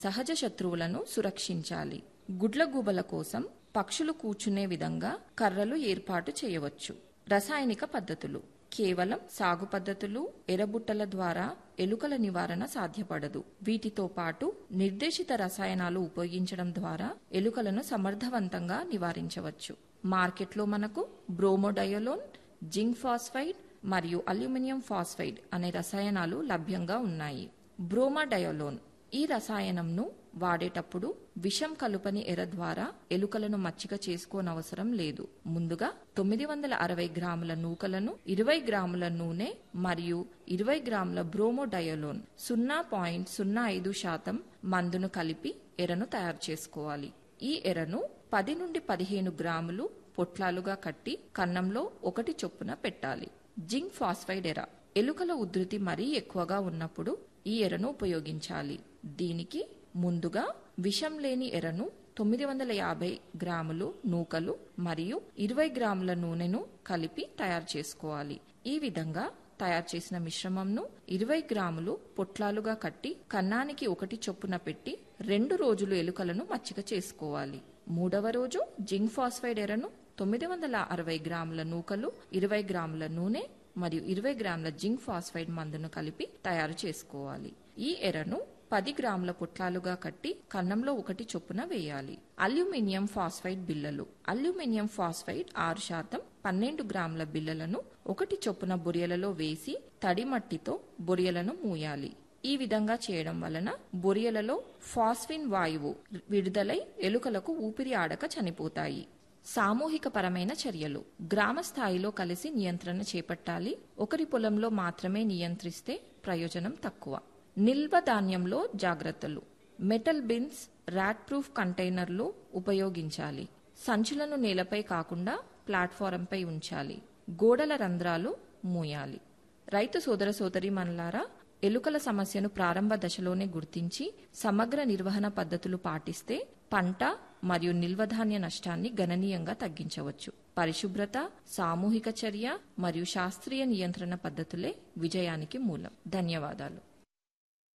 సహజ శత్రువులను సురక్షించాలి గుడ్లగూబల కోసం పక్షులు కూర్చునే విధంగా కర్రలు ఏర్పాటు చేయవచ్చు రసాయనిక పద్ధతులు కేవలం సాగు పద్ధతులు ఎరబుట్టల ద్వారా ఎలుకల నివారణ సాధ్యపడదు వీటితో పాటు నిర్దేశిత రసాయనాలు ఉపయోగించడం ద్వారా ఎలుకలను సమర్థవంతంగా నివారించవచ్చు మార్కెట్లో మనకు బ్రోమోడయోలోన్ జింక్ ఫాస్ఫైడ్ మరియు అల్యూమినియం ఫాస్ఫైడ్ అనే రసాయనాలు లభ్యంగా ఉన్నాయి బ్రోమాడయోలోన్ ఈ రసాయనంను వాడేటప్పుడు విషం కలుపని ఎర ద్వారా ఎలుకలను మచ్చిక చేసుకోనవసరం లేదు ముందుగా తొమ్మిది వందల అరవై గ్రాముల నూకలను ఇరవై గ్రాముల నూనె మరియు ఇరవై గ్రాముల బ్రోమోడయోలోన్ సున్నా పాయింట్ సున్నా ఐదు శాతం మందును కలిపి ఎరను తయారు చేసుకోవాలి ఈ ఎరను పది నుండి పదిహేను గ్రాములు పొట్లాలుగా కట్టి కన్నంలో ఒకటి చొప్పున పెట్టాలి జింక్ ఫాస్ఫైడ్ ఎర ఎలుకల ఉధృతి మరీ ఎక్కువగా ఉన్నప్పుడు ఈ ఎరను ఉపయోగించాలి దీనికి ముందుగా విషం లేని ఎరను తొమ్మిది వందల యాభై గ్రాములు నూకలు మరియు ఇరవై గ్రాముల నూనెను కలిపి తయారు చేసుకోవాలి ఈ విధంగా తయారు చేసిన మిశ్రమంను ఇరవై గ్రాములు పొట్లాలుగా కట్టి కన్నానికి ఒకటి చొప్పున పెట్టి రెండు రోజులు ఎలుకలను మచ్చిక చేసుకోవాలి మూడవ రోజు జింక్ ఫాస్ఫైడ్ ఎరను తొమ్మిది వందల అరవై గ్రాముల నూకలు ఇరవై గ్రాముల నూనె మరియు ఇరవై గ్రాముల జింక్ ఫాస్ఫైడ్ మందును కలిపి తయారు చేసుకోవాలి ఈ ఎరను పది గ్రాముల పుట్లాలుగా కట్టి కన్నంలో ఒకటి చొప్పున వేయాలి అల్యూమినియం ఫాస్ఫైడ్ బిల్లలు అల్యూమినియం ఫాస్ఫైడ్ ఆరు శాతం పన్నెండు గ్రాముల బిల్లలను ఒకటి చొప్పున బొరియలలో వేసి తడి మట్టితో బొరియలను మూయాలి ఈ విధంగా చేయడం వలన బొరియలలో ఫాస్ఫిన్ వాయువు విడుదలై ఎలుకలకు ఊపిరి ఆడక చనిపోతాయి సామూహిక పరమైన చర్యలు గ్రామ స్థాయిలో కలిసి నియంత్రణ చేపట్టాలి ఒకరి పొలంలో మాత్రమే నియంత్రిస్తే ప్రయోజనం తక్కువ నిల్వ ధాన్యంలో జాగ్రత్తలు మెటల్ బిన్స్ ర్యాట్ ప్రూఫ్ కంటైనర్లు ఉపయోగించాలి సంచులను నేలపై కాకుండా ప్లాట్ఫారంపై ఉంచాలి గోడల రంధ్రాలు మూయాలి రైతు సోదర సోదరి మనలారా ఎలుకల సమస్యను ప్రారంభ దశలోనే గుర్తించి సమగ్ర నిర్వహణ పద్ధతులు పాటిస్తే పంట మరియు నిల్వధాన్య నష్టాన్ని గణనీయంగా తగ్గించవచ్చు పరిశుభ్రత సామూహిక చర్య మరియు శాస్త్రీయ నియంత్రణ పద్ధతులే విజయానికి మూలం ధన్యవాదాలు